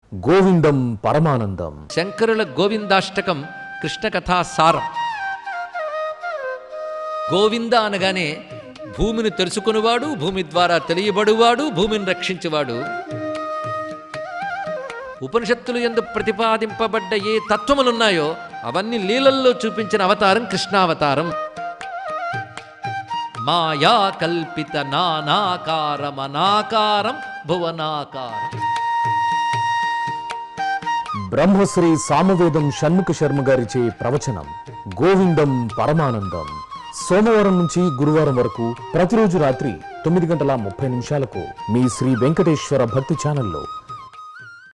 గోవిందం పరమానందం శంకరుల గోవిందాష్టకం కృష్ణ కథా సారం గోవింద అనగానే భూమిని తెలుసుకునివాడు భూమి ద్వారా తెలియబడువాడు భూమిని రక్షించువాడు ఉపనిషత్తులు ఎందు ప్రతిపాదింపబడ్డ ఏ తత్వములున్నాయో అవన్నీ లీలల్లో చూపించిన అవతారం కృష్ణావతారం మాయా కల్పిత నానాకారమనాకారం భువనాకారం బ్రహ్మశ్రీ సామవేదం షణ్ముఖ శర్మ గారిచే ప్రవచనం గోవిందం పరమానందం సోమవారం నుంచి గురువారం వరకు ప్రతిరోజు రాత్రి తొమ్మిది గంటల ముప్పై నిమిషాలకు మీ శ్రీ వెంకటేశ్వర భక్తి ఛానల్లో